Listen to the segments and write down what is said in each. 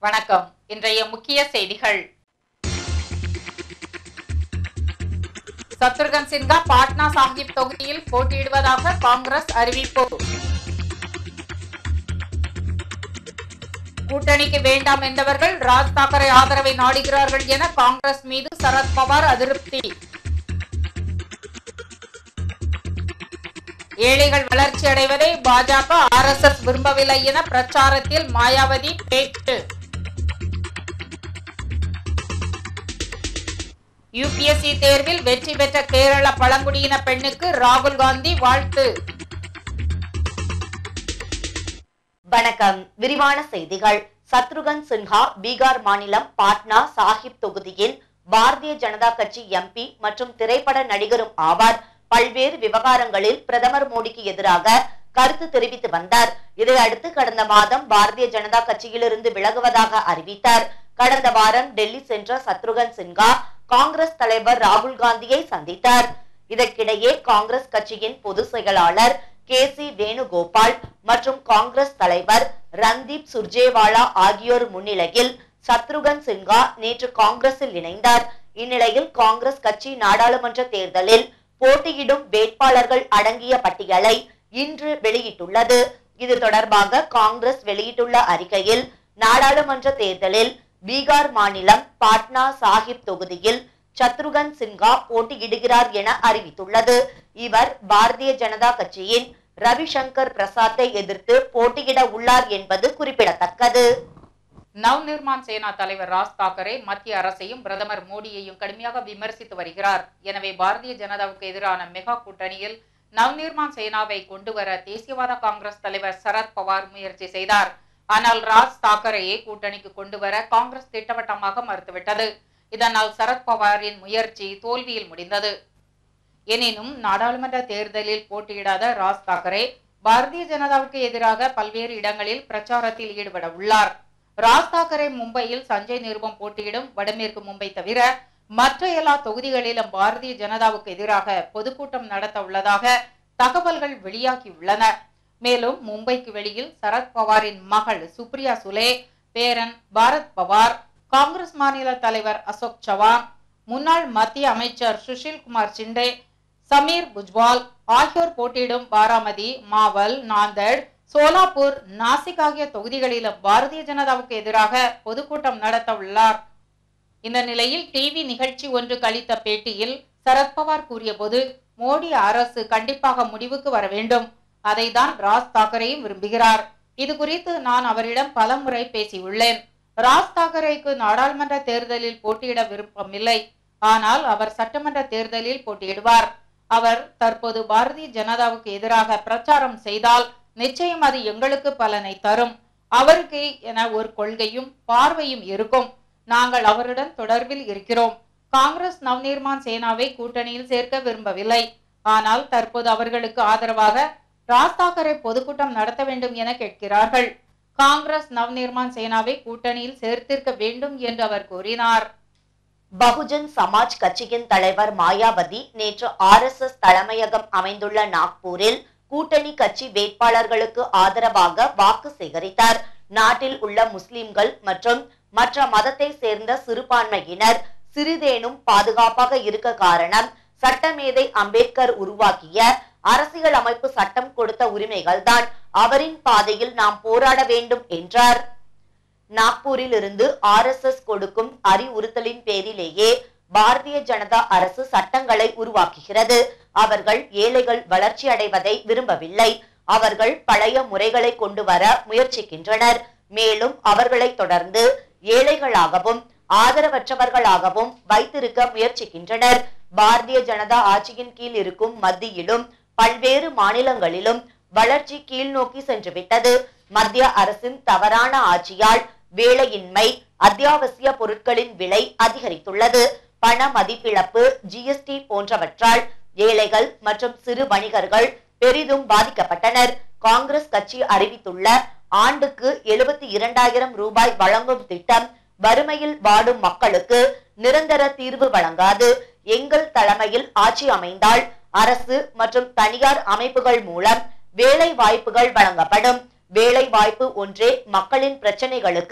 வணக்கம் இன்றைய முக்கிய செய்திகள் சத்ருகன் சின்ஹா பாட்னா சாஹிப் தொகுதியில் போட்டியிடுவதாக காங்கிரஸ் அறிவிப்பு கூட்டணிக்கு வேண்டாம் என்றவர்கள் ராஜ் தாக்கரே ஆதரவை நாடுகிறார்கள் என காங்கிரஸ் மீது சரத்பவார் அதிருப்தி ஏழைகள் வளர்ச்சி அடைவதை பாஜக ஆர்எஸ்எஸ் விரும்பவில்லை என பிரச்சாரத்தில் மாயாவதி பேச்சு யுபிஎஸ்சி தேர்வில் வெற்றி பெற்ற கேரள பழங்குடியின பெண்ணுக்கு ராகுல் காந்தி வாழ்த்து வணக்கம் விரிவான செய்திகள் சத்ருகன் சின்ஹா பீகார் மாநிலம் பாட்னா சாஹிப் தொகுதியில் பாரதிய ஜனதா கட்சி எம்பி மற்றும் திரைப்பட நடிகரும் ஆவார் பல்வேறு விவகாரங்களில் பிரதமர் மோடிக்கு எதிராக கருத்து தெரிவித்து வந்தார் இதையடுத்து கடந்த மாதம் பாரதிய ஜனதா கட்சியிலிருந்து விலகுவதாக அறிவித்தார் கடந்த வாரம் டெல்லி சென்ற சத்ருகன் சின்ஹா காங்கிரஸ் தலைவர் ராகுல் காந்தியை சந்தித்தார் இதற்கிடையே காங்கிரஸ் கட்சியின் பொதுச் செயலாளர் கே சி வேணுகோபால் மற்றும் காங்கிரஸ் தலைவர் ரந்தீப் சுர்ஜேவாலா ஆகியோர் முன்னிலையில் சத்ருகன் சின்ஹா நேற்று காங்கிரஸில் இணைந்தார் இந்நிலையில் காங்கிரஸ் கட்சி நாடாளுமன்ற தேர்தலில் போட்டியிடும் வேட்பாளர்கள் அடங்கிய பட்டியலை இன்று வெளியிட்டுள்ளது இது தொடர்பாக காங்கிரஸ் வெளியிட்டுள்ள அறிக்கையில் நாடாளுமன்ற தேர்தலில் பீகார் மாநிலம் பாட்னா சாஹிப் தொகுதியில் சத்ருகன் சின்ஹா போட்டியிடுகிறார் என அறிவித்துள்ளது இவர் பாரதிய ஜனதா கட்சியின் ரவிசங்கர் பிரசாத்தை எதிர்த்து போட்டியிட உள்ளார் என்பது குறிப்பிடத்தக்கது நவ் நிர்மான் சேனா தலைவர் ராஜ் தாக்கரே மத்திய அரசையும் பிரதமர் மோடியையும் கடுமையாக விமர்சித்து வருகிறார் எனவே பாரதிய ஜனதாவுக்கு எதிரான மெகா கூட்டணியில் நவ் நிர்மான் சேனாவை கொண்டு வர தேசியவாத காங்கிரஸ் தலைவர் சரத் பவார் முயற்சி செய்தார் ஆனால் ராஜ் தாக்கரேயை கூட்டணிக்கு கொண்டு வர காங்கிரஸ் திட்டவட்டமாக மறுத்துவிட்டது இதனால் சரத் பவாரின் முயற்சி தோல்வியில் முடிந்தது எனினும் நாடாளுமன்ற தேர்தலில் போட்டியிடாத ராஜ் தாக்கரே பாரதிய ஜனதாவுக்கு எதிராக பல்வேறு இடங்களில் பிரச்சாரத்தில் ஈடுபட உள்ளார் ராஜ் தாக்கரே மும்பையில் சஞ்சய் நிருபம் போட்டியிடும் வடமேற்கு மும்பை தவிர மற்ற எல்லா தொகுதிகளிலும் பாரதிய ஜனதாவுக்கு எதிராக பொதுக்கூட்டம் நடத்த உள்ளதாக தகவல்கள் வெளியாகியுள்ளன மேலும் மும்பைக்கு வெளியில் சரத் பவாரின் மகள் சுப்ரியா சுலே பேரன் பாரத் பவார் காங்கிரஸ் மாநில தலைவர் அசோக் சவான் முன்னாள் மத்திய அமைச்சர் சுஷில் குமார் சிண்டே சமீர் புஜ்வால் ஆகியோர் போட்டியிடும் பாராமதி மாவல் நாந்தட் சோலாப்பூர் நாசிக் ஆகிய தொகுதிகளிலும் பாரதிய ஜனதாவுக்கு எதிராக பொதுக்கூட்டம் நடத்த உள்ளார் இந்த நிலையில் டிவி நிகழ்ச்சி ஒன்று கழித்த பேட்டியில் சரத்பவார் கூறியபோது மோடி அரசு கண்டிப்பாக முடிவுக்கு வர வேண்டும் அதைதான் ராஜ் தாக்கரேயும் விரும்புகிறார் இது குறித்து நான் அவரிடம் பலமுறை பேசியுள்ளேன் ராஜ் தாக்கரேக்கு நாடாளுமன்ற தேர்தலில் போட்டியிட விருப்பமில்லை ஆனால் அவர் சட்டமன்ற தேர்தலில் போட்டியிடுவார் அவர் தற்போது பாரதிய ஜனதாவுக்கு எதிராக பிரச்சாரம் செய்தால் நிச்சயம் அது எங்களுக்கு பலனை தரும் அவருக்கு என ஒரு கொள்கையும் பார்வையும் இருக்கும் நாங்கள் அவருடன் தொடர்பில் இருக்கிறோம் காங்கிரஸ் நவநிர்மான் சேனாவை கூட்டணியில் சேர்க்க விரும்பவில்லை ஆனால் தற்போது அவர்களுக்கு ஆதரவாக ராஜ் தாக்கரே பொதுக்கூட்டம் நடத்த வேண்டும் என கேட்கிறார்கள் காங்கிரஸ் நவநிர்மான் சேனாவை கூட்டணியில் சேர்த்திருக்க வேண்டும் என்று அவர் கூறினார் பகுஜன் சமாஜ் கட்சியின் தலைவர் மாயாவதி நேற்று ஆர்எஸ்எஸ் தலைமையகம் அமைந்துள்ள நாக்பூரில் கூட்டணி கட்சி வேட்பாளர்களுக்கு ஆதரவாக வாக்கு சேகரித்தார் நாட்டில் உள்ள முஸ்லிம்கள் மற்றும் மற்ற மதத்தை சேர்ந்த சிறுபான்மையினர் சிறிதேனும் பாதுகாப்பாக இருக்க காரணம் சட்டமேதை அம்பேத்கர் உருவாக்கிய அரசியல் அமைப்பு சட்டம் கொடுத்த உரிமைகள் தான் அவரின் பாதையில் நாம் போராட வேண்டும் என்றார் நாக்பூரில் இருந்து ஆர்எஸ்எஸ் கொடுக்கும் அறிவுறுத்தலின் பேரிலேயே பாரதிய ஜனதா அரசு சட்டங்களை உருவாக்குகிறது அவர்கள் ஏழைகள் வளர்ச்சி அடைவதை விரும்பவில்லை அவர்கள் பழைய முறைகளை கொண்டு வர முயற்சிக்கின்றனர் மேலும் அவர்களை தொடர்ந்து ஏழைகளாகவும் ஆதரவற்றவர்களாகவும் வைத்திருக்க முயற்சிக்கின்றனர் பாரதிய ஜனதா ஆட்சியின் கீழ் இருக்கும் மத்தியிலும் பல்வேறு மாநிலங்களிலும் வளர்ச்சி கீழ் நோக்கி சென்றுவிட்டது மத்திய அரசின் தவறான ஆட்சியால் வேலையின்மை அத்தியாவசிய பொருட்களின் விலை அதிகரித்துள்ளது பண மதிப்பிழப்பு ஜிஎஸ்டி போன்றவற்றால் ஏழைகள் மற்றும் சிறு வணிகர்கள் பெரிதும் பாதிக்கப்பட்டனர் காங்கிரஸ் கட்சி அறிவித்துள்ள ஆண்டுக்கு எழுபத்தி இரண்டாயிரம் ரூபாய் வழங்கும் திட்டம் வறுமையில் வாடும் மக்களுக்கு நிரந்தர தீர்வு வழங்காது எங்கள் தலைமையில் ஆட்சி அமைந்தால் அரசு மற்றும் தனியார் அமைப்புகள் மூலம் வேலை வாய்ப்புகள் வழங்கப்படும் வேலை வாய்ப்பு ஒன்றே மக்களின் பிரச்சனைகளுக்கு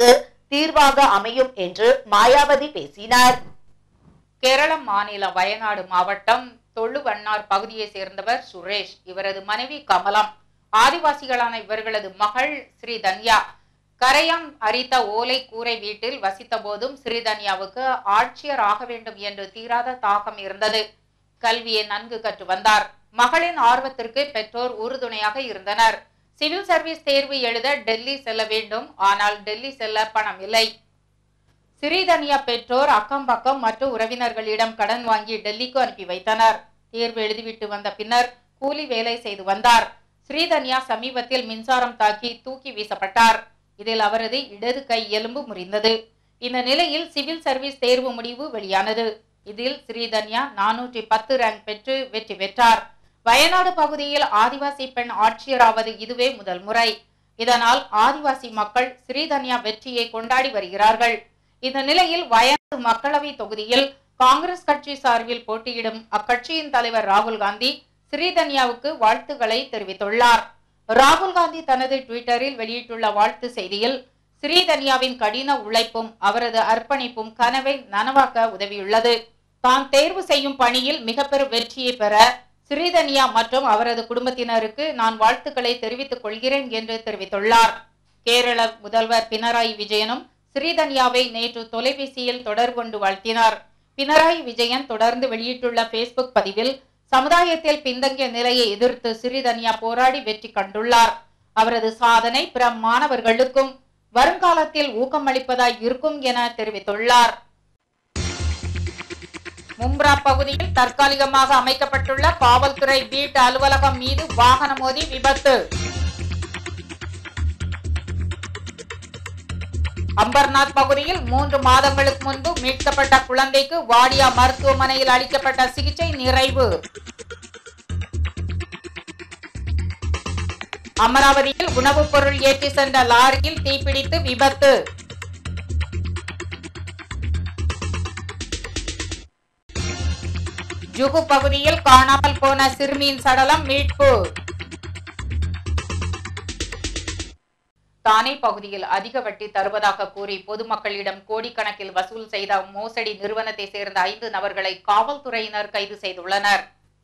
தீர்வாக அமையும் என்று மாயாவதி பேசினார் கேரளம் மாநில வயநாடு மாவட்டம் தொழுவண்ணார் பகுதியை சேர்ந்தவர் சுரேஷ் இவரது மனைவி கமலம் ஆதிவாசிகளான இவர்களது மகள் ஸ்ரீதன்யா கரையான் அரித்த ஓலை கூரை வீட்டில் வசித்த போதும் ஸ்ரீதன்யாவுக்கு ஆட்சியர் ஆக வேண்டும் என்று தீராத தாகம் இருந்தது கல்வியை நன்கு கற்று வந்தார் மகளின் ஆர்வத்திற்கு பெற்றோர் உறுதுணையாக இருந்தனர் சிவில் சர்வீஸ் தேர்வு எழுத டெல்லி செல்ல வேண்டும் ஆனால் டெல்லி செல்ல பணம் இல்லை சிறிதனியா பெற்றோர் அக்கம் பக்கம் மற்ற உறவினர்களிடம் கடன் வாங்கி டெல்லிக்கு அனுப்பி வைத்தனர் தேர்வு எழுதிவிட்டு வந்த பின்னர் கூலி வேலை செய்து வந்தார் ஸ்ரீதன்யா சமீபத்தில் மின்சாரம் தாக்கி தூக்கி வீசப்பட்டார் இதில் அவரது இடது கை எலும்பு முறிந்தது இந்த நிலையில் சிவில் சர்வீஸ் தேர்வு முடிவு வெளியானது இதில் ஸ்ரீதன்யா நானூற்றி பத்து ரேங்க் பெற்று வெற்றி பெற்றார் வயநாடு பகுதியில் ஆதிவாசி பெண் ஆட்சியராவது இதுவே முதல் முறை இதனால் ஆதிவாசி மக்கள் ஸ்ரீதன்யா வெற்றியை கொண்டாடி வருகிறார்கள் இந்த நிலையில் வயநாடு மக்களவை தொகுதியில் காங்கிரஸ் கட்சி சார்பில் போட்டியிடும் அக்கட்சியின் தலைவர் ராகுல் காந்தி ஸ்ரீதன்யாவுக்கு வாழ்த்துக்களை தெரிவித்துள்ளார் ராகுல் காந்தி தனது ட்விட்டரில் வெளியிட்டுள்ள வாழ்த்து செய்தியில் ஸ்ரீதன்யாவின் கடின உழைப்பும் அவரது அர்ப்பணிப்பும் கனவை நனவாக்க உதவியுள்ளது தான் தேர்வு செய்யும் பணியில் மிகப்பெரும் வெற்றியை பெற ஸ்ரீதன்யா மற்றும் அவரது குடும்பத்தினருக்கு நான் வாழ்த்துக்களை தெரிவித்துக் கொள்கிறேன் என்று தெரிவித்துள்ளார் கேரள முதல்வர் பினராயி விஜயனும் ஸ்ரீதன்யாவை நேற்று தொலைபேசியில் தொடர்பு கொண்டு வாழ்த்தினார் பினராயி விஜயன் தொடர்ந்து வெளியிட்டுள்ள பேஸ்புக் பதிவில் சமுதாயத்தில் பின்தங்கிய நிலையை எதிர்த்து ஸ்ரீதன்யா போராடி வெற்றி கண்டுள்ளார் அவரது சாதனை பிற மாணவர்களுக்கும் வருங்காலத்தில் ஊக்கமளிப்பதாய் இருக்கும் என தெரிவித்துள்ளார் மும்ரா பகுதியில் தற்காலிகமாக அமைக்கப்பட்டுள்ள காவல்துறை பீட் அலுவலகம் மீது வாகனம் மோதி விபத்து அம்பர்நாத் பகுதியில் மூன்று மாதங்களுக்கு முன்பு மீட்கப்பட்ட குழந்தைக்கு வாடியா மருத்துவமனையில் அளிக்கப்பட்ட சிகிச்சை நிறைவு அமராவதியில் உணவுப் பொருள் ஏற்றி சென்ற லாரியில் தீப்பிடித்து விபத்து ஜுகு பகுதியில் காணாமல் போன சிறுமியின் சடலம் மீட்பு தானே பகுதியில் அதிக வட்டி தருவதாக கூறி பொதுமக்களிடம் கோடிக்கணக்கில் வசூல் செய்த மோசடி நிறுவனத்தை சேர்ந்த ஐந்து நபர்களை காவல்துறையினர் கைது செய்துள்ளனர்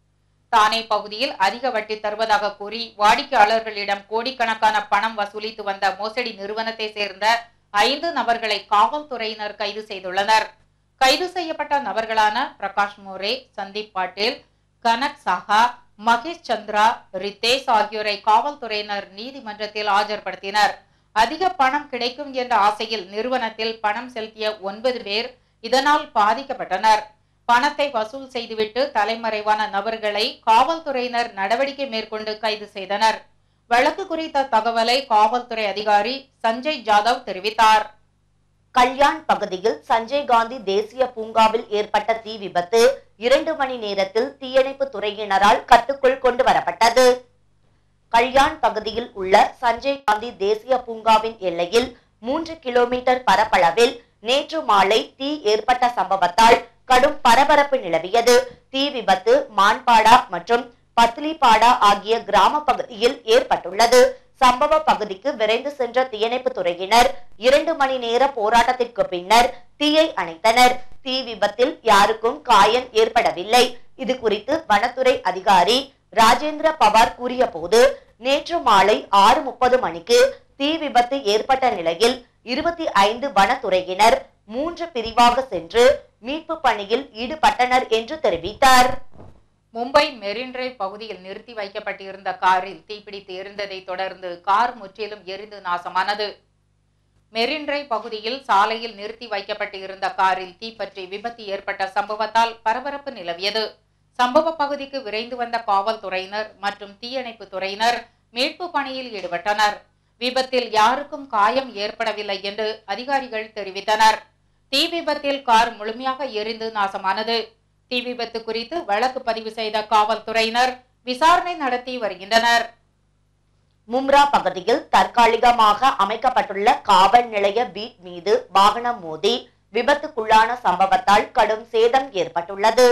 தானே பகுதியில் அதிக வட்டி தருவதாக கூறி வாடிக்கையாளர்களிடம் கோடிக்கணக்கான பணம் வசூலித்து வந்த மோசடி நிறுவனத்தை சேர்ந்த ஐந்து நபர்களை காவல்துறையினர் கைது செய்துள்ளனர் கைது செய்யப்பட்ட நபர்களான பிரகாஷ் மோரே சந்தீப் பாட்டீல் கனக் சாஹா மகேஷ் சந்திரா ரித்தேஷ் ஆகியோரை காவல்துறையினர் நீதிமன்றத்தில் ஆஜர்படுத்தினர் அதிக பணம் கிடைக்கும் என்ற ஆசையில் நிறுவனத்தில் பணம் செலுத்திய ஒன்பது பேர் இதனால் பாதிக்கப்பட்டனர் பணத்தை வசூல் செய்துவிட்டு தலைமறைவான நபர்களை காவல்துறையினர் நடவடிக்கை மேற்கொண்டு கைது செய்தனர் வழக்கு குறித்த தகவலை காவல்துறை அதிகாரி சஞ்சய் ஜாதவ் தெரிவித்தார் கல்யாண் பகுதியில் சஞ்சய் காந்தி தேசிய பூங்காவில் ஏற்பட்ட தீ விபத்து இரண்டு மணி நேரத்தில் தீயணைப்பு துறையினரால் கட்டுக்குள் கொண்டு வரப்பட்டது கல்யாண் பகுதியில் உள்ள சஞ்சய் காந்தி தேசிய பூங்காவின் எல்லையில் மூன்று கிலோமீட்டர் பரப்பளவில் நேற்று மாலை தீ ஏற்பட்ட சம்பவத்தால் கடும் பரபரப்பு நிலவியது தீ விபத்து மான்பாடா மற்றும் பத்லிபாடா ஆகிய கிராம பகுதியில் ஏற்பட்டுள்ளது சம்பவ பகுதிக்கு விரைந்து சென்ற தீயணைப்பு துறையினர் இரண்டு மணி நேர போராட்டத்திற்கு பின்னர் தீயை அணைத்தனர் தீ விபத்தில் யாருக்கும் காயம் ஏற்படவில்லை இது குறித்து வனத்துறை அதிகாரி ராஜேந்திர பவார் கூறிய போது நேற்று மாலை ஆறு முப்பது மணிக்கு தீ விபத்து ஏற்பட்ட நிலையில் இருபத்தி ஐந்து வனத்துறையினர் மூன்று பிரிவாக சென்று மீட்பு பணியில் ஈடுபட்டனர் என்று தெரிவித்தார் மும்பை மெரின் டிரைவ் பகுதியில் நிறுத்தி வைக்கப்பட்டிருந்த காரில் தீப்பிடித்து எரிந்ததை தொடர்ந்து கார் முற்றிலும் எரிந்து நாசமானது மெரின் டிரைவ் பகுதியில் சாலையில் நிறுத்தி வைக்கப்பட்டிருந்த காரில் தீப்பற்றி விபத்து ஏற்பட்ட சம்பவத்தால் பரபரப்பு நிலவியது சம்பவ பகுதிக்கு விரைந்து வந்த காவல்துறையினர் மற்றும் தீயணைப்பு துறையினர் மீட்பு பணியில் ஈடுபட்டனர் விபத்தில் யாருக்கும் காயம் ஏற்படவில்லை என்று அதிகாரிகள் தெரிவித்தனர் தீ விபத்தில் கார் முழுமையாக எரிந்து நாசமானது தீ விபத்து குறித்து வழக்கு பதிவு செய்த காவல்துறையினர் விசாரணை நடத்தி வருகின்றனர் மும்ரா பகுதியில் தற்காலிகமாக அமைக்கப்பட்டுள்ள காவல் நிலைய பீட் மீது வாகனம் மோதி விபத்துக்குள்ளான சம்பவத்தால் கடும் சேதம் ஏற்பட்டுள்ளது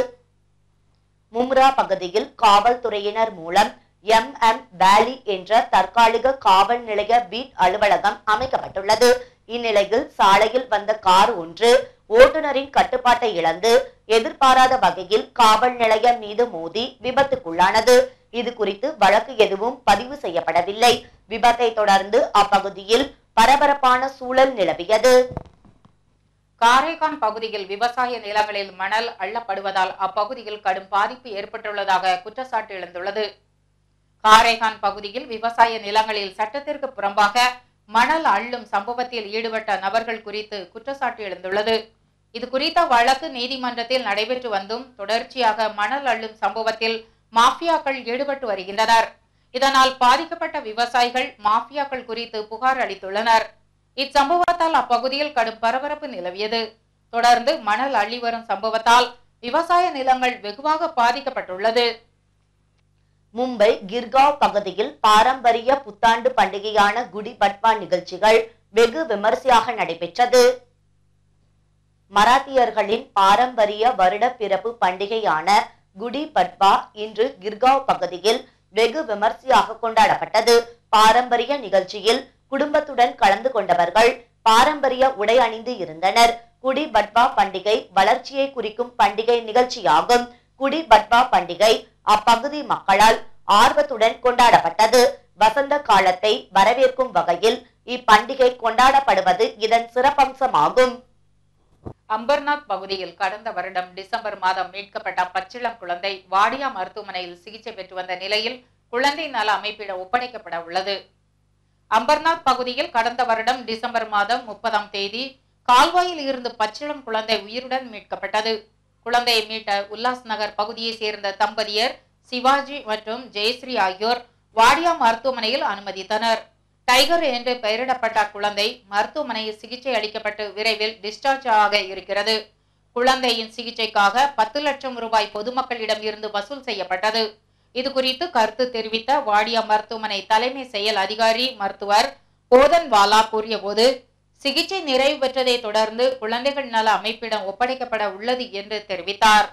மும்ரா பகுதியில் காவல்துறையினர் மூலம் எம் எம் வேலி என்ற தற்காலிக காவல் நிலைய பீட் அலுவலகம் அமைக்கப்பட்டுள்ளது இந்நிலையில் சாலையில் வந்த கார் ஒன்று ஓட்டுநரின் கட்டுப்பாட்டை இழந்து எதிர்பாராத வகையில் காவல் நிலையம் மீது மோதி விபத்துக்குள்ளானது இது குறித்து வழக்கு எதுவும் பதிவு செய்யப்படவில்லை விபத்தை தொடர்ந்து அப்பகுதியில் பரபரப்பான சூழல் நிலவியது காரைக்கான் பகுதியில் விவசாய நிலங்களில் மணல் அள்ளப்படுவதால் அப்பகுதியில் கடும் பாதிப்பு ஏற்பட்டுள்ளதாக குற்றச்சாட்டு எழுந்துள்ளது காரைக்கான் பகுதியில் விவசாய நிலங்களில் சட்டத்திற்கு புறம்பாக மணல் அள்ளும் சம்பவத்தில் ஈடுபட்ட நபர்கள் குறித்து குற்றச்சாட்டு எழுந்துள்ளது இது குறித்த வழக்கு நீதிமன்றத்தில் நடைபெற்று வந்தும் தொடர்ச்சியாக மணல் அள்ளும் சம்பவத்தில் மாஃபியாக்கள் ஈடுபட்டு வருகின்றனர் இதனால் பாதிக்கப்பட்ட விவசாயிகள் மாஃபியாக்கள் குறித்து புகார் அளித்துள்ளனர் இச்சம்பவத்தால் அப்பகுதியில் கடும் பரபரப்பு நிலவியது தொடர்ந்து மணல் அள்ளி வரும் சம்பவத்தால் விவசாய நிலங்கள் வெகுவாக பாதிக்கப்பட்டுள்ளது மும்பை கிர்காவ் பகுதியில் பாரம்பரிய புத்தாண்டு பண்டிகையான குடி பட்வா நிகழ்ச்சிகள் வெகு விமர்சையாக நடைபெற்றது மராத்தியர்களின் பாரம்பரிய வருட பிறப்பு பண்டிகையான குடி பட்வா இன்று கிர்காவ் பகுதியில் வெகு விமர்சையாக கொண்டாடப்பட்டது பாரம்பரிய நிகழ்ச்சியில் குடும்பத்துடன் கலந்து கொண்டவர்கள் பாரம்பரிய உடை அணிந்து இருந்தனர் குடி பட்வா பண்டிகை வளர்ச்சியை குறிக்கும் பண்டிகை நிகழ்ச்சியாகும் குடி பட்வா பண்டிகை அப்பகுதி மக்களால் ஆர்வத்துடன் கொண்டாடப்பட்டது வசந்த காலத்தை வரவேற்கும் வகையில் இப்பண்டிகை கொண்டாடப்படுவது இதன் சிறப்பம்சமாகும் அம்பர்நாத் பகுதியில் கடந்த வருடம் டிசம்பர் மாதம் மீட்கப்பட்ட பச்சிளம் குழந்தை வாடியா மருத்துவமனையில் சிகிச்சை பெற்று வந்த நிலையில் குழந்தை நல அமைப்பிடம் ஒப்படைக்கப்பட உள்ளது அம்பர்நாத் பகுதியில் கடந்த வருடம் டிசம்பர் மாதம் முப்பதாம் தேதி கால்வாயில் இருந்து பச்சிளம் குழந்தை உயிருடன் மீட்கப்பட்டது குழந்தையை மீட்ட உல்லாஸ் நகர் பகுதியை சேர்ந்த தம்பதியர் சிவாஜி மற்றும் ஜெயஸ்ரீ ஆகியோர் வாடியா மருத்துவமனையில் அனுமதித்தனர் டைகர் என்று பெயரிடப்பட்ட குழந்தை மருத்துவமனையில் சிகிச்சை அளிக்கப்பட்டு விரைவில் டிஸ்சார்ஜ் ஆக இருக்கிறது குழந்தையின் சிகிச்சைக்காக பத்து லட்சம் ரூபாய் பொதுமக்களிடம் இருந்து வசூல் செய்யப்பட்டது இது குறித்து கருத்து தெரிவித்த வாடியா மருத்துவமனை தலைமை செயல் அதிகாரி மருத்துவர் போதன்வாலா கூறியபோது சிகிச்சை நிறைவு பெற்றதை தொடர்ந்து குழந்தைகள் நல அமைப்பிடம் ஒப்படைக்கப்பட உள்ளது என்று தெரிவித்தார்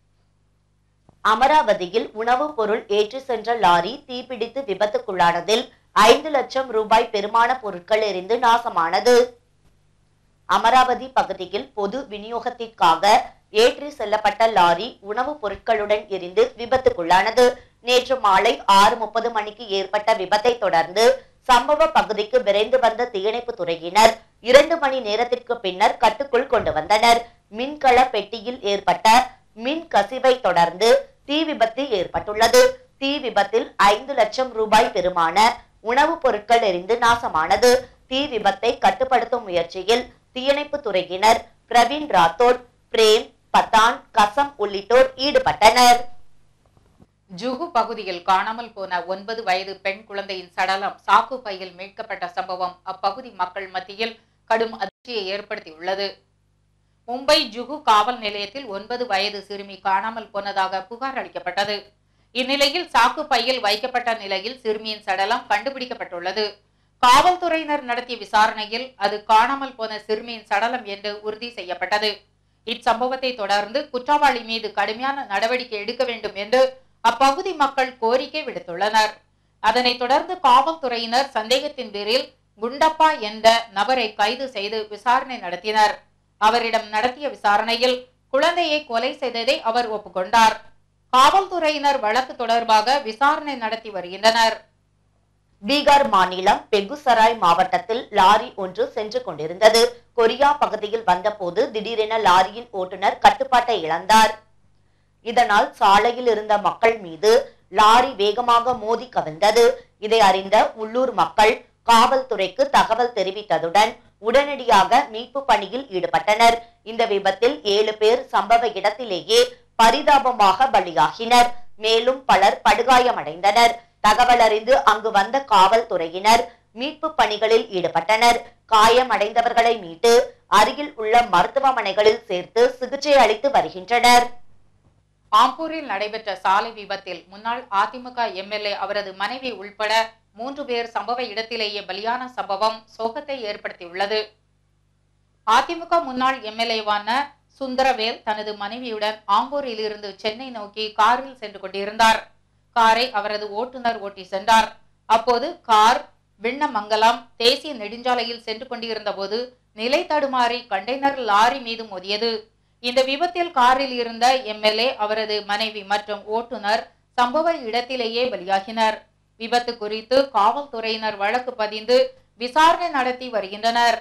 அமராவதியில் உணவுப் பொருள் ஏற்றி சென்ற லாரி தீப்பிடித்து விபத்துக்குள்ளானதில் ஐந்து லட்சம் ரூபாய் பெருமான பொருட்கள் எரிந்து நாசமானது அமராவதி பகுதியில் பொது விநியோகத்திற்காக ஏற்றி செல்லப்பட்ட லாரி உணவுப் பொருட்களுடன் எரிந்து விபத்துக்குள்ளானது நேற்று மாலை ஆறு முப்பது மணிக்கு ஏற்பட்ட விபத்தை தொடர்ந்து சம்பவ பகுதிக்கு விரைந்து வந்த தீயணைப்பு துறையினர் இரண்டு மணி நேரத்திற்கு பின்னர் கட்டுக்குள் கொண்டு வந்தனர் மின்கல பெட்டியில் ஏற்பட்ட மின் கசிவை தொடர்ந்து தீ விபத்து ஏற்பட்டுள்ளது தீ விபத்தில் ஐந்து லட்சம் ரூபாய் பெருமான உணவுப் பொருட்கள் எரிந்து நாசமானது தீ விபத்தை கட்டுப்படுத்தும் முயற்சியில் தீயணைப்பு துறையினர் பிரவீன் ராத்தோட் பிரேம் பதான் கசம் உள்ளிட்டோர் ஈடுபட்டனர் ஜுகு பகுதியில் காணாமல் போன ஒன்பது வயது பெண் குழந்தையின் சடலம் சாக்கு பையில் மீட்கப்பட்ட சம்பவம் அப்பகுதி மக்கள் மத்தியில் கடும் அதிர்ச்சியை ஏற்படுத்தியுள்ளது மும்பை ஜுகு காவல் நிலையத்தில் ஒன்பது வயது சிறுமி காணாமல் போனதாக புகார் அளிக்கப்பட்டது இந்நிலையில் சாக்கு பையில் வைக்கப்பட்ட நிலையில் சிறுமியின் சடலம் கண்டுபிடிக்கப்பட்டுள்ளது காவல்துறையினர் நடத்திய விசாரணையில் அது காணாமல் போன சிறுமியின் சடலம் என்று உறுதி செய்யப்பட்டது இச்சம்பவத்தை தொடர்ந்து குற்றவாளி மீது கடுமையான நடவடிக்கை எடுக்க வேண்டும் என்று அப்பகுதி மக்கள் கோரிக்கை விடுத்துள்ளனர் அதனைத் தொடர்ந்து காவல்துறையினர் சந்தேகத்தின் பேரில் குண்டப்பா என்ற நபரை கைது செய்து விசாரணை நடத்தினர் அவரிடம் நடத்திய விசாரணையில் குழந்தையை கொலை செய்ததை அவர் ஒப்புக்கொண்டார் காவல்துறையினர் வழக்கு தொடர்பாக விசாரணை நடத்தி வருகின்றனர் பீகார் மாநிலம் பெகுசராய் மாவட்டத்தில் லாரி ஒன்று சென்று கொண்டிருந்தது கொரியா பகுதியில் வந்தபோது திடீரென லாரியின் ஓட்டுநர் கட்டுப்பாட்டை இழந்தார் இதனால் சாலையில் இருந்த மக்கள் மீது லாரி வேகமாக மோதி கவிழ்ந்தது இதை அறிந்த உள்ளூர் மக்கள் காவல்துறைக்கு தகவல் தெரிவித்ததுடன் உடனடியாக மீட்பு பணியில் ஈடுபட்டனர் இந்த விபத்தில் ஏழு பேர் சம்பவ இடத்திலேயே பரிதாபமாக பலியாகினர் மேலும் பலர் படுகாயமடைந்தனர் தகவல் அறிந்து அங்கு வந்த காவல்துறையினர் மீட்பு பணிகளில் ஈடுபட்டனர் காயமடைந்தவர்களை மீட்டு அருகில் உள்ள மருத்துவமனைகளில் சேர்த்து சிகிச்சை அளித்து வருகின்றனர் ஆம்பூரில் நடைபெற்ற சாலை விபத்தில் முன்னாள் அதிமுக எம்எல்ஏ அவரது மனைவி உள்பட மூன்று பேர் சம்பவ இடத்திலேயே பலியான சம்பவம் சோகத்தை ஏற்படுத்தியுள்ளது அதிமுக முன்னாள் எம்எல்ஏவான சுந்தரவேல் தனது மனைவியுடன் ஆம்பூரில் இருந்து சென்னை நோக்கி காரில் சென்று கொண்டிருந்தார் காரை அவரது ஓட்டுநர் ஓட்டி சென்றார் அப்போது கார் விண்ணமங்கலம் தேசிய நெடுஞ்சாலையில் சென்று கொண்டிருந்த போது நிலை தடுமாறி கண்டெய்னர் லாரி மீது மோதியது இந்த விபத்தில் காரில் இருந்த எம்எல்ஏ அவரது மனைவி மற்றும் ஓட்டுநர் சம்பவ இடத்திலேயே பலியாகினர் விபத்து குறித்து காவல்துறையினர் வழக்கு பதிந்து விசாரணை நடத்தி வருகின்றனர்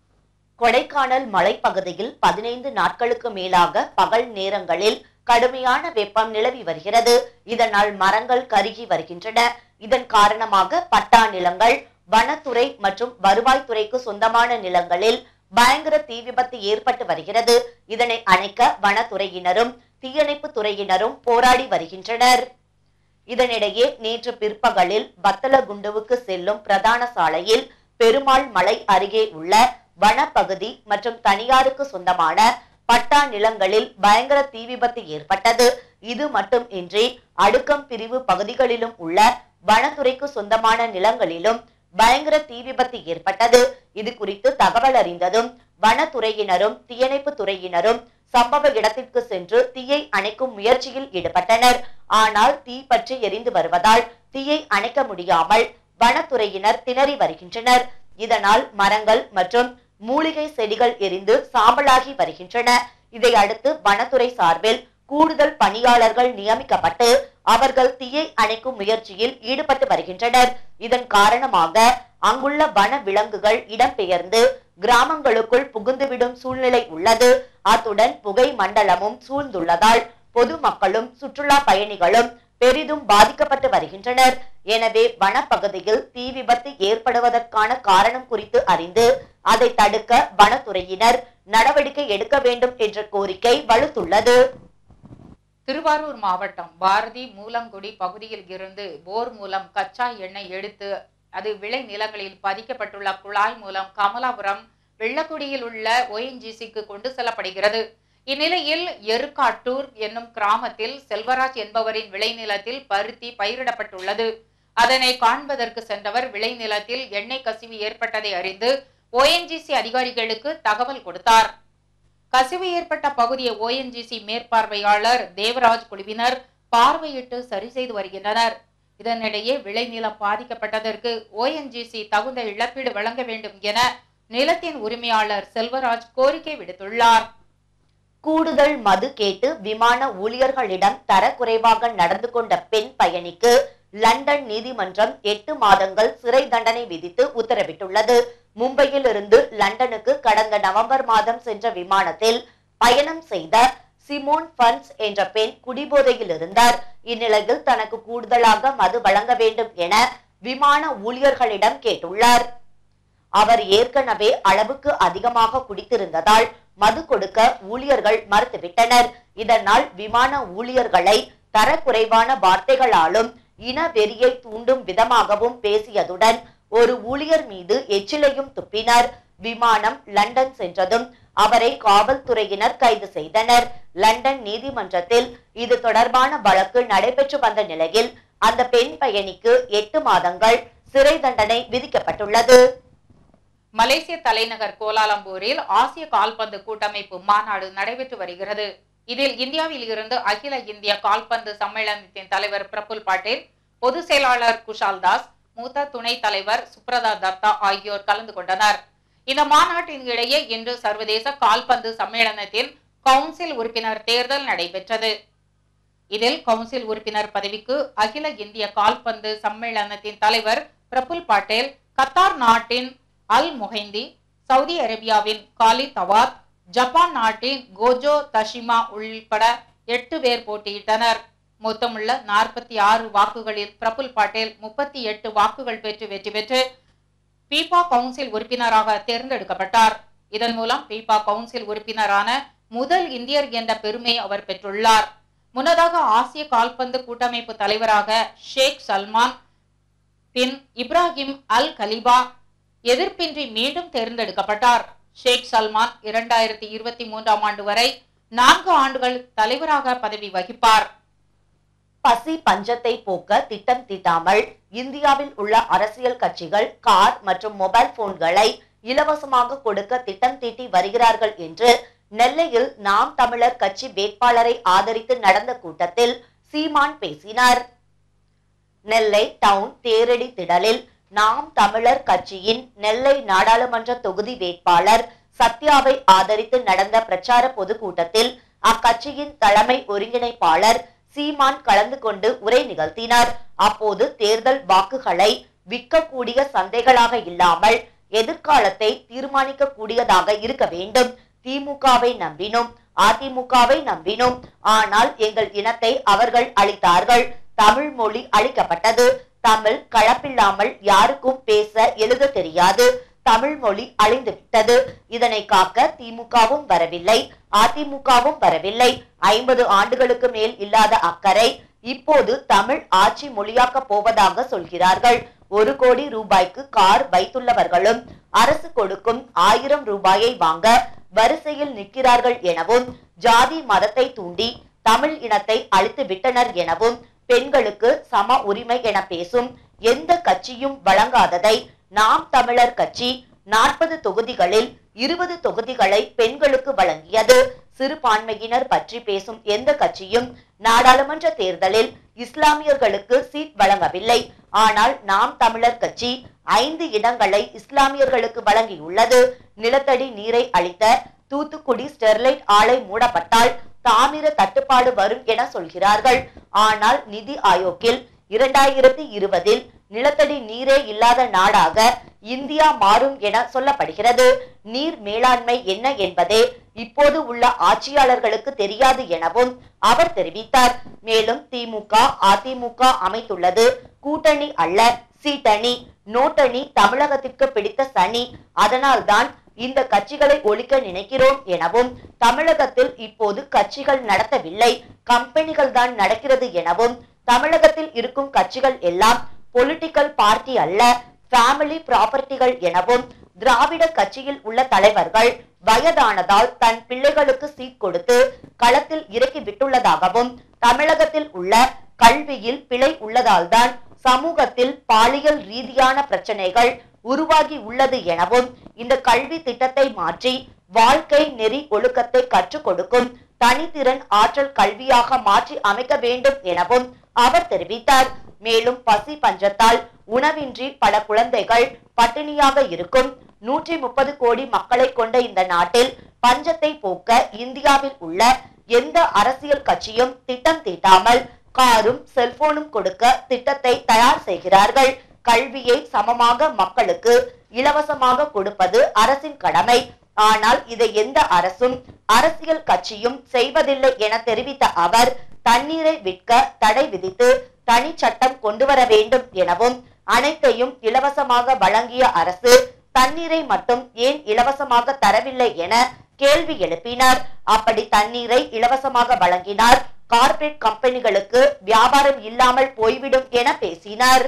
கொடைக்கானல் மலைப்பகுதியில் பதினைந்து நாட்களுக்கு மேலாக பகல் நேரங்களில் கடுமையான வெப்பம் நிலவி வருகிறது இதனால் மரங்கள் கருகி வருகின்றன இதன் காரணமாக பட்டா நிலங்கள் வனத்துறை மற்றும் வருவாய்த்துறைக்கு சொந்தமான நிலங்களில் பயங்கர தீ விபத்து ஏற்பட்டு வருகிறது இதனை அணைக்க வனத்துறையினரும் தீயணைப்பு துறையினரும் போராடி வருகின்றனர் இதனிடையே நேற்று பிற்பகலில் வத்தலகுண்டுவுக்கு செல்லும் பிரதான சாலையில் பெருமாள் மலை அருகே உள்ள வனப்பகுதி மற்றும் தனியாருக்கு சொந்தமான பட்டா நிலங்களில் பயங்கர தீ விபத்து ஏற்பட்டது இது மட்டும் இன்றி அடுக்கம் பிரிவு பகுதிகளிலும் உள்ள வனத்துறைக்கு சொந்தமான நிலங்களிலும் பயங்கர தீ விபத்து ஏற்பட்டது இது குறித்து தகவல் அறிந்ததும் வனத்துறையினரும் தீயணைப்பு துறையினரும் சம்பவ இடத்திற்கு சென்று தீயை அணைக்கும் முயற்சியில் ஈடுபட்டனர் ஆனால் தீ பற்றி எரிந்து வருவதால் தீயை அணைக்க முடியாமல் வனத்துறையினர் திணறி வருகின்றனர் இதனால் மரங்கள் மற்றும் மூலிகை செடிகள் எரிந்து சாம்பலாகி வருகின்றன இதை அடுத்து வனத்துறை சார்பில் கூடுதல் பணியாளர்கள் நியமிக்கப்பட்டு அவர்கள் தீயை அணைக்கும் முயற்சியில் ஈடுபட்டு வருகின்றனர் இதன் காரணமாக அங்குள்ள வன விலங்குகள் இடம்பெயர்ந்து கிராமங்களுக்குள் புகுந்துவிடும் சூழ்நிலை உள்ளது அத்துடன் புகை மண்டலமும் சூழ்ந்துள்ளதால் பொதுமக்களும் சுற்றுலா பயணிகளும் பெரிதும் பாதிக்கப்பட்டு வருகின்றனர் எனவே வனப்பகுதியில் தீ விபத்து ஏற்படுவதற்கான காரணம் குறித்து அறிந்து அதை தடுக்க வனத்துறையினர் நடவடிக்கை எடுக்க வேண்டும் என்ற கோரிக்கை வலுத்துள்ளது திருவாரூர் மாவட்டம் பாரதி மூலங்குடி பகுதியில் இருந்து போர் மூலம் கச்சா எண்ணெய் எடுத்து அது விளை நிலங்களில் பதிக்கப்பட்டுள்ள குழாய் மூலம் கமலாபுரம் வெள்ளக்குடியில் உள்ள ஒஎன்ஜிசிக்கு கொண்டு செல்லப்படுகிறது இந்நிலையில் எருக்காட்டூர் என்னும் கிராமத்தில் செல்வராஜ் என்பவரின் விளைநிலத்தில் பருத்தி பயிரிடப்பட்டுள்ளது அதனை காண்பதற்கு சென்றவர் விளைநிலத்தில் எண்ணெய் கசிவு ஏற்பட்டதை அறிந்து ஓஎன்ஜிசி அதிகாரிகளுக்கு தகவல் கொடுத்தார் கசிவு ஏற்பட்ட பகுதியை ஓஎன்ஜிசி மேற்பார்வையாளர் தேவராஜ் குழுவினர் பார்வையிட்டு சரி செய்து வருகின்றனர் இதனிடையே விளைநிலம் பாதிக்கப்பட்டதற்கு ஓஎன்ஜிசி தகுந்த இழப்பீடு வழங்க வேண்டும் என நிலத்தின் உரிமையாளர் செல்வராஜ் கோரிக்கை விடுத்துள்ளார் கூடுதல் மது கேட்டு விமான ஊழியர்களிடம் தரக்குறைவாக நடந்து கொண்ட பெண் பயணிக்கு லண்டன் நீதிமன்றம் எட்டு மாதங்கள் சிறை தண்டனை விதித்து உத்தரவிட்டுள்ளது மும்பையில் இருந்து லண்டனுக்கு கடந்த நவம்பர் மாதம் சென்ற விமானத்தில் பயணம் செய்த சிமோன் ஃபன்ஸ் என்ற பெண் குடிபோதையில் இருந்தார் இந்நிலையில் தனக்கு கூடுதலாக மது வழங்க வேண்டும் என விமான ஊழியர்களிடம் கேட்டுள்ளார் அவர் ஏற்கனவே அளவுக்கு அதிகமாக குடித்திருந்ததால் மது கொடுக்க ஊழியர்கள் மறுத்துவிட்டனர் இதனால் விமான ஊழியர்களை தரக்குறைவான வார்த்தைகளாலும் இன வெறியை தூண்டும் விதமாகவும் பேசியதுடன் ஒரு ஊழியர் மீது எச்சிலையும் துப்பினர் விமானம் லண்டன் சென்றதும் அவரை காவல்துறையினர் கைது செய்தனர் லண்டன் நீதிமன்றத்தில் இது தொடர்பான வழக்கு நடைபெற்று வந்த நிலையில் அந்த பெண் பயணிக்கு எட்டு மாதங்கள் சிறை தண்டனை விதிக்கப்பட்டுள்ளது மலேசிய தலைநகர் கோலாலம்பூரில் ஆசிய கால்பந்து கூட்டமைப்பு மாநாடு நடைபெற்று வருகிறது இதில் இந்தியாவில் இருந்து அகில இந்திய கால்பந்து சம்மேளனத்தின் தலைவர் பிரபுல் பாட்டேல் பொதுச் செயலாளர் குஷால் தாஸ் மூத்த துணைத் தலைவர் சுப்ரதா தத்தா ஆகியோர் கலந்து கொண்டனர் இந்த மாநாட்டின் இடையே இன்று சர்வதேச கால்பந்து சம்மேளனத்தின் கவுன்சில் உறுப்பினர் தேர்தல் நடைபெற்றது இதில் கவுன்சில் உறுப்பினர் பதவிக்கு அகில இந்திய கால்பந்து சம்மேளனத்தின் தலைவர் பிரபுல் பாட்டேல் கத்தார் நாட்டின் அல் முஹைந்தி சவுதி அரேபியாவின் காலி தவாத் ஜப்பான் நாட்டின் கோஜோ தஷிமா உள்பட எட்டு பேர் போட்டியிட்டனர் மொத்தமுள்ள நாற்பத்தி ஆறு வாக்குகளில் பிரபுல் பாட்டேல் முப்பத்தி எட்டு வாக்குகள் பெற்று வெற்றி பெற்று பீபா கவுன்சில் உறுப்பினராக தேர்ந்தெடுக்கப்பட்டார் இதன் மூலம் பீபா கவுன்சில் உறுப்பினரான முதல் இந்தியர் என்ற பெருமை அவர் பெற்றுள்ளார் முன்னதாக ஆசிய கால்பந்து கூட்டமைப்பு தலைவராக Sheikh Salman bin Ibrahim Al Khalifa எதிர்ப்பின்றி மீண்டும் தேர்ந்தெடுக்கப்பட்டார் ஷேக் சல்மான் இரண்டாயிரத்தி இருபத்தி மூன்றாம் ஆண்டு வரை நான்கு ஆண்டுகள் தலைவராக பதவி வகிப்பார் பசி பஞ்சத்தை போக்க திட்டம் தீட்டாமல் இந்தியாவில் உள்ள அரசியல் கட்சிகள் கார் மற்றும் மொபைல் போன்களை இலவசமாக கொடுக்க திட்டம் தீட்டி வருகிறார்கள் என்று நெல்லையில் நாம் தமிழர் கட்சி வேட்பாளரை ஆதரித்து நடந்த கூட்டத்தில் சீமான் பேசினார் நெல்லை டவுன் தேரடி திடலில் நாம் தமிழர் கட்சியின் நெல்லை நாடாளுமன்ற தொகுதி வேட்பாளர் சத்யாவை ஆதரித்து நடந்த பிரச்சார பொதுக்கூட்டத்தில் அக்கட்சியின் தலைமை ஒருங்கிணைப்பாளர் சீமான் கலந்து கொண்டு உரை நிகழ்த்தினார் அப்போது தேர்தல் வாக்குகளை விற்கக்கூடிய சந்தைகளாக இல்லாமல் எதிர்காலத்தை தீர்மானிக்க கூடியதாக இருக்க வேண்டும் திமுகவை நம்பினோம் அதிமுகவை நம்பினோம் ஆனால் எங்கள் இனத்தை அவர்கள் அளித்தார்கள் தமிழ் மொழி அளிக்கப்பட்டது தமிழ் கலப்பில்லாமல் யாருக்கும் பேச எழுத தெரியாது தமிழ் மொழி அழிந்து விட்டது இதனை காக்க திமுகவும் வரவில்லை அதிமுகவும் வரவில்லை ஐம்பது ஆண்டுகளுக்கு மேல் இல்லாத அக்கறை இப்போது தமிழ் ஆட்சி மொழியாக்க போவதாக சொல்கிறார்கள் ஒரு கோடி ரூபாய்க்கு கார் வைத்துள்ளவர்களும் அரசு கொடுக்கும் ஆயிரம் ரூபாயை வாங்க வரிசையில் நிற்கிறார்கள் எனவும் ஜாதி மதத்தை தூண்டி தமிழ் இனத்தை அழித்து விட்டனர் எனவும் பெண்களுக்கு சம உரிமை என பேசும் எந்த கட்சியும் வழங்காததை நாம் தமிழர் கட்சி நாற்பது தொகுதிகளில் இருபது தொகுதிகளை பெண்களுக்கு வழங்கியது சிறுபான்மையினர் பற்றி பேசும் எந்த கட்சியும் நாடாளுமன்ற தேர்தலில் இஸ்லாமியர்களுக்கு சீட் வழங்கவில்லை ஆனால் நாம் தமிழர் கட்சி ஐந்து இடங்களை இஸ்லாமியர்களுக்கு வழங்கியுள்ளது நிலத்தடி நீரை அளித்த தூத்துக்குடி ஸ்டெர்லைட் ஆலை மூடப்பட்டால் தாமிர தட்டுப்பாடு வரும் என சொல்கிறார்கள் ஆனால் நிதி ஆயோக்கில் இரண்டாயிரத்தி இருபதில் நிலத்தடி நீரே இல்லாத நாடாக இந்தியா மாறும் என சொல்லப்படுகிறது நீர் மேலாண்மை என்ன என்பதே இப்போது உள்ள ஆட்சியாளர்களுக்கு தெரியாது எனவும் அவர் தெரிவித்தார் மேலும் திமுக அதிமுக அமைத்துள்ளது கூட்டணி அல்ல சீட்டணி நோட்டணி தமிழகத்திற்கு பிடித்த சனி அதனால்தான் இந்த கட்சிகளை ஒழிக்க நினைக்கிறோம் எனவும் தமிழகத்தில் இப்போது கட்சிகள் நடத்தவில்லை கம்பெனிகள் தான் நடக்கிறது எனவும் தமிழகத்தில் இருக்கும் கட்சிகள் எல்லாம் பொலிட்டிக்கல் பார்ட்டி அல்ல ஃபேமிலி ப்ராப்பர்ட்டிகள் எனவும் திராவிட கட்சியில் உள்ள தலைவர்கள் வயதானதால் தன் பிள்ளைகளுக்கு சீட் கொடுத்து களத்தில் இறக்கி விட்டுள்ளதாகவும் தமிழகத்தில் உள்ள கல்வியில் பிழை உள்ளதால்தான் சமூகத்தில் பாலியல் ரீதியான பிரச்சனைகள் உருவாகி உள்ளது எனவும் இந்த கல்வி திட்டத்தை மாற்றி வாழ்க்கை நெறி ஒழுக்கத்தை கற்றுக் கொடுக்கும் தனித்திறன் ஆற்றல் கல்வியாக மாற்றி அமைக்க வேண்டும் எனவும் அவர் தெரிவித்தார் மேலும் பசி பஞ்சத்தால் உணவின்றி பல குழந்தைகள் பட்டினியாக இருக்கும் நூற்றி முப்பது கோடி மக்களை கொண்ட இந்த நாட்டில் பஞ்சத்தை போக்க இந்தியாவில் உள்ள எந்த அரசியல் கட்சியும் திட்டம் தீட்டாமல் காரும் செல்போனும் கொடுக்க திட்டத்தை தயார் செய்கிறார்கள் கல்வியை சமமாக மக்களுக்கு இலவசமாக கொடுப்பது அரசின் கடமை ஆனால் இதை எந்த அரசும் அரசியல் கட்சியும் செய்வதில்லை என தெரிவித்த அவர் தண்ணீரை விற்க தடை விதித்து தனி சட்டம் கொண்டு வர வேண்டும் எனவும் அனைத்தையும் இலவசமாக வழங்கிய அரசு தண்ணீரை மட்டும் ஏன் இலவசமாக தரவில்லை என கேள்வி எழுப்பினார் அப்படி தண்ணீரை இலவசமாக வழங்கினார் கார்ப்பரேட் கம்பெனிகளுக்கு வியாபாரம் இல்லாமல் போய்விடும் என பேசினார்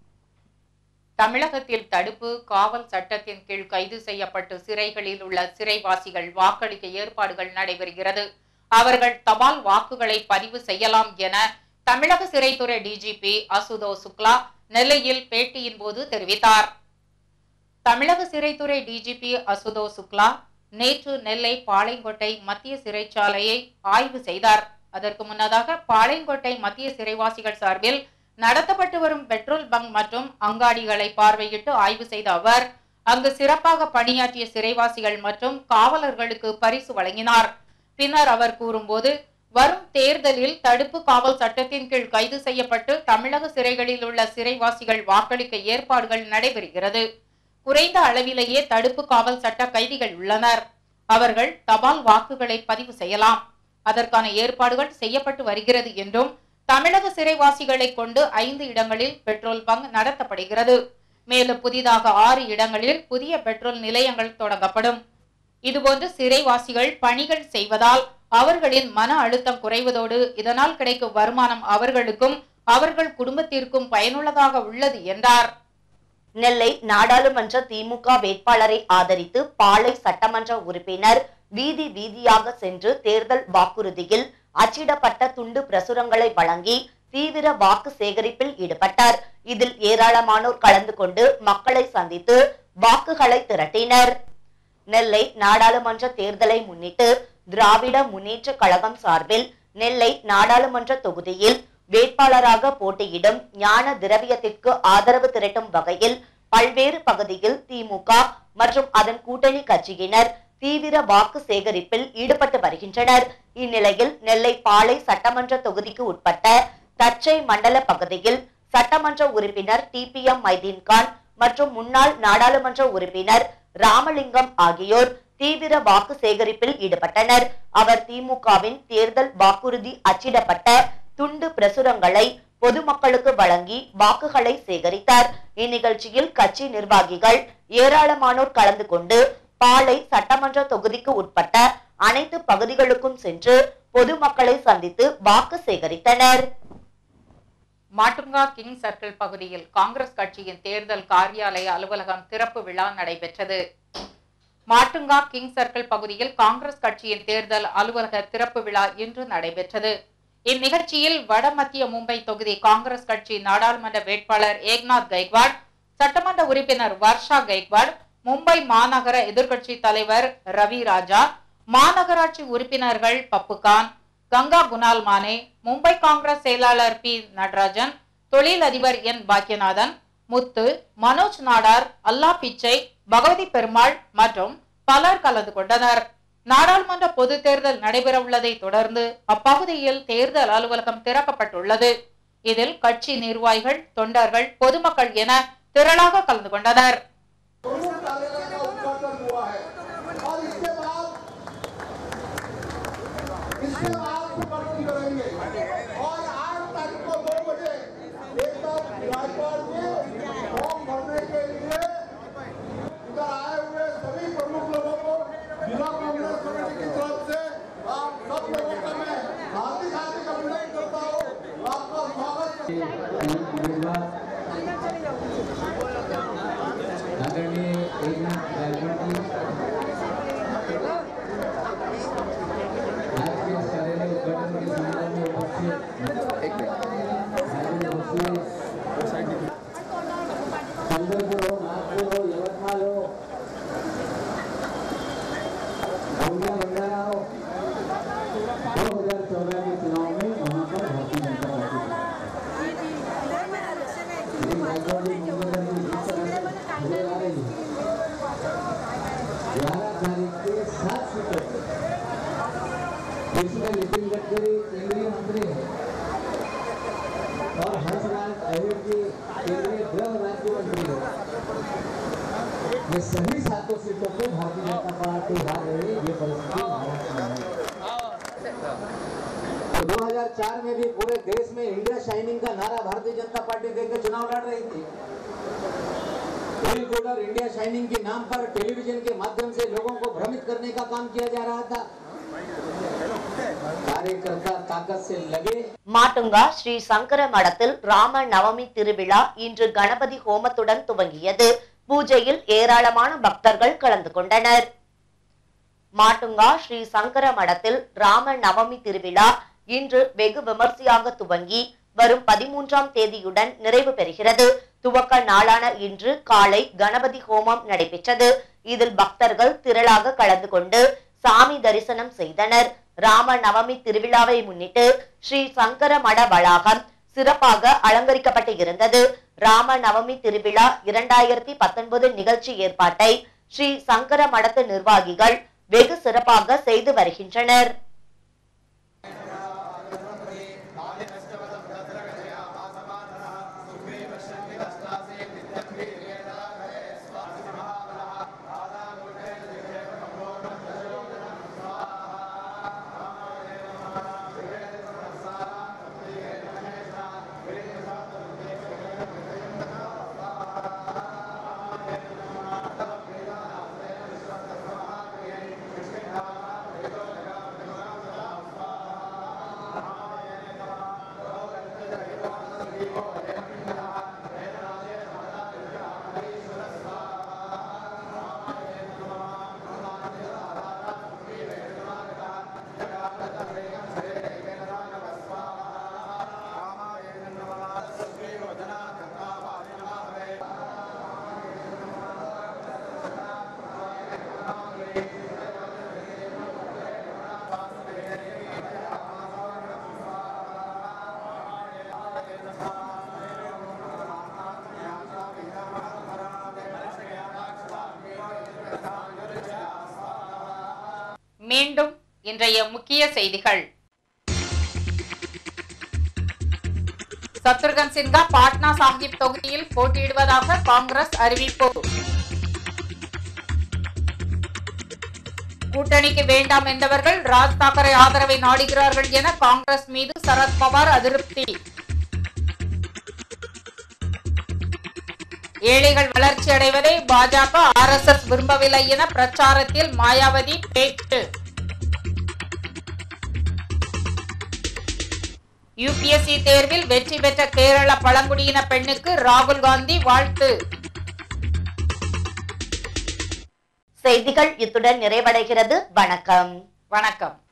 தமிழகத்தில் தடுப்பு காவல் சட்டத்தின் கீழ் கைது செய்யப்பட்டு சிறைகளில் உள்ள சிறைவாசிகள் வாக்களிக்க ஏற்பாடுகள் நடைபெறுகிறது அவர்கள் தபால் வாக்குகளை பதிவு செய்யலாம் என தமிழக சிறைத்துறை டிஜிபி அசுதோ சுக்லா நெல்லையில் பேட்டியின் போது தெரிவித்தார் தமிழக சிறைத்துறை டிஜிபி அசுதோ சுக்லா நேற்று நெல்லை பாளையங்கோட்டை மத்திய சிறைச்சாலையை ஆய்வு செய்தார் அதற்கு முன்னதாக பாளையங்கோட்டை மத்திய சிறைவாசிகள் சார்பில் நடத்தப்பட்டு வரும் பெட்ரோல் பங்க் மற்றும் அங்காடிகளை பார்வையிட்டு ஆய்வு செய்த அவர் அங்கு சிறப்பாக பணியாற்றிய சிறைவாசிகள் மற்றும் காவலர்களுக்கு பரிசு வழங்கினார் பின்னர் அவர் கூறும்போது வரும் தேர்தலில் தடுப்பு காவல் சட்டத்தின் கீழ் கைது செய்யப்பட்டு தமிழக சிறைகளில் உள்ள சிறைவாசிகள் வாக்களிக்க ஏற்பாடுகள் நடைபெறுகிறது குறைந்த அளவிலேயே தடுப்பு காவல் சட்ட கைதிகள் உள்ளனர் அவர்கள் தபால் வாக்குகளை பதிவு செய்யலாம் அதற்கான ஏற்பாடுகள் செய்யப்பட்டு வருகிறது என்றும் தமிழக சிறைவாசிகளை கொண்டு ஐந்து இடங்களில் பெட்ரோல் பங்க் நடத்தப்படுகிறது மேலும் புதிதாக ஆறு இடங்களில் புதிய பெட்ரோல் நிலையங்கள் தொடங்கப்படும் இதுபோன்று சிறைவாசிகள் பணிகள் செய்வதால் அவர்களின் மன அழுத்தம் குறைவதோடு இதனால் கிடைக்கும் வருமானம் அவர்களுக்கும் அவர்கள் குடும்பத்திற்கும் பயனுள்ளதாக உள்ளது என்றார் நெல்லை நாடாளுமன்ற திமுக வேட்பாளரை ஆதரித்து பாளை சட்டமன்ற உறுப்பினர் வீதி வீதியாக சென்று தேர்தல் வாக்குறுதியில் அச்சிடப்பட்ட துண்டு பிரசுரங்களை வழங்கி தீவிர வாக்கு சேகரிப்பில் ஈடுபட்டார் இதில் ஏராளமானோர் கலந்து கொண்டு மக்களை சந்தித்து வாக்குகளை திரட்டினர் நெல்லை நாடாளுமன்ற தேர்தலை முன்னிட்டு திராவிட முன்னேற்ற கழகம் சார்பில் நெல்லை நாடாளுமன்ற தொகுதியில் வேட்பாளராக போட்டியிடும் ஞான திரவியத்திற்கு ஆதரவு திரட்டும் வகையில் பல்வேறு பகுதியில் திமுக மற்றும் அதன் கூட்டணி கட்சியினர் தீவிர வாக்கு சேகரிப்பில் ஈடுபட்டு வருகின்றனர் இந்நிலையில் நெல்லை பாளை சட்டமன்ற தொகுதிக்கு உட்பட்ட தச்சை மண்டல பகுதியில் சட்டமன்ற உறுப்பினர் டி பி எம் மைதீன்கான் மற்றும் முன்னாள் நாடாளுமன்ற உறுப்பினர் ராமலிங்கம் ஆகியோர் தீவிர வாக்கு சேகரிப்பில் ஈடுபட்டனர் அவர் திமுகவின் தேர்தல் வாக்குறுதி அச்சிடப்பட்ட துண்டு பிரசுரங்களை பொதுமக்களுக்கு வழங்கி வாக்குகளை சேகரித்தார் இந்நிகழ்ச்சியில் கட்சி நிர்வாகிகள் ஏராளமானோர் கலந்து கொண்டு பாளை சட்டமன்ற தொகுதிக்கு உட்பட்ட அனைத்து பகுதிகளுக்கும் சென்று பொதுமக்களை சந்தித்து வாக்கு சேகரித்தனர் மாட்டுங்கா கிங் சர்க்கிள் பகுதியில் காங்கிரஸ் கட்சியின் தேர்தல் காரியாலய அலுவலகம் திறப்பு விழா நடைபெற்றது மாட்டுங்கா கிங் சர்க்கிள் பகுதியில் காங்கிரஸ் கட்சியின் தேர்தல் அலுவலக திறப்பு விழா இன்று நடைபெற்றது இந்நிகழ்ச்சியில் வடமத்திய மும்பை தொகுதி காங்கிரஸ் கட்சி நாடாளுமன்ற வேட்பாளர் ஏக்நாத் கைக்வாட் சட்டமன்ற உறுப்பினர் வர்ஷா கைக்வாட் மும்பை மாநகர எதிர்க்கட்சி தலைவர் ரவி ராஜா மாநகராட்சி உறுப்பினர்கள் பப்புகான் கங்கா குணால் மானே மும்பை காங்கிரஸ் செயலாளர் பி நடராஜன் தொழில் அதிபர் என் பாக்கியநாதன் முத்து மனோஜ் நாடார் அல்லா பிச்சை பகவதி பெருமாள் மற்றும் பலர் கலந்து கொண்டனர் நாடாளுமன்ற பொது தேர்தல் நடைபெறவுள்ளதை தொடர்ந்து அப்பகுதியில் தேர்தல் அலுவலகம் திறக்கப்பட்டுள்ளது இதில் கட்சி நிர்வாகிகள் தொண்டர்கள் பொதுமக்கள் என திரளாக கலந்து கொண்டனர் प्रमुख कार्यालय का उद्घाटन हुआ है और इसके बाद इसके बाद प्रकटन करेंगे और आठ तारीख को दो बजे एक बार गायकवाड़ जी फॉर्म भरने के लिए इधर आए हुए सभी प्रमुख लोगों को जिला कांग्रेस कमेटी की तरफ से आप सब लोगों का मैं हार्दिक हार्दिक अभिनंदन करता हूँ आपका स्वागत आदरणीय एकनाथ गायकवाड जी आज के शालेय उद्घाटन के समारोह में उपस्थित राजू भोसले पंढरपूर हो नागपूर हो यवतमाळ हो गोंदिया भंडारा हो दो हजार चौदह के चुनाव में वहाँ पर भारतीय जनता पार्टी श्री गायकवाड जी मुंबई की जिस तरह से हुए आ रही है ग्यारह तारीख के सात सीटों जिसमें नितिन गडकरी केंद्रीय मंत्री है और हंसराज अहिर जी केंद्रीय गृह राज्य मंत्री है ये सभी सातों सीटों पे भारतीय जनता पार्टी हार रही है ये परिस्थिति महाराष्ट्र में है तो 2004 में भी पूरे देश में इंडिया शाइनिंग का नारा भारतीय जनता पार्टी देकर चुनाव लड़ रही थी बिल्कुल और इंडिया शाइनिंग के नाम पर टेलीविजन के माध्यम से लोगों को भ्रमित करने का काम किया जा रहा था कार्यकर्ता ताकत से लगे மாட்டுங்கா ஸ்ரீ சங்கர மடத்தில் ராம நவமி திருவிழா இன்று கணபதி ஹோமத்துடன் துவங்கியது பூஜையில் ஏராளமான பக்தர்கள் கலந்து கொண்டனர் மாட்டுங்கா ஸ்ரீ சங்கர மடத்தில் ராம நவமி திருவிழா இன்று வெகு விமர்சையாக துவங்கி வரும் பதிமூன்றாம் தேதியுடன் நிறைவு பெறுகிறது துவக்க நாளான இன்று காலை கணபதி ஹோமம் நடைபெற்றது இதில் பக்தர்கள் திரளாக கலந்து கொண்டு சாமி தரிசனம் செய்தனர் ராம நவமி திருவிழாவை முன்னிட்டு ஸ்ரீ சங்கர மட வளாகம் சிறப்பாக அலங்கரிக்கப்பட்டு இருந்தது ராம நவமி திருவிழா இரண்டாயிரத்தி பத்தொன்பது நிகழ்ச்சி ஏற்பாட்டை ஸ்ரீ சங்கர மடத்து நிர்வாகிகள் வெகு சிறப்பாக செய்து வருகின்றனர் மீண்டும் இன்றைய முக்கிய செய்திகள் சத்ருகன் சின்ஹா பாட்னா சாஹிப் தொகுதியில் போட்டியிடுவதாக காங்கிரஸ் அறிவிப்பு கூட்டணிக்கு வேண்டாம் என்றவர்கள் ராஜ் தாக்கரே ஆதரவை நாடுகிறார்கள் என காங்கிரஸ் மீது சரத்பவார் அதிருப்தி ஏழைகள் வளர்ச்சி அடைவதை பாஜக ஆர்எஸ்எஸ் விரும்பவில்லை என பிரச்சாரத்தில் மாயாவதி பேச்சு யுபிஎஸ்சி தேர்வில் வெற்றி பெற்ற கேரள பழங்குடியின பெண்ணுக்கு ராகுல் காந்தி வாழ்த்து செய்திகள் இத்துடன் நிறைவடைகிறது வணக்கம் வணக்கம்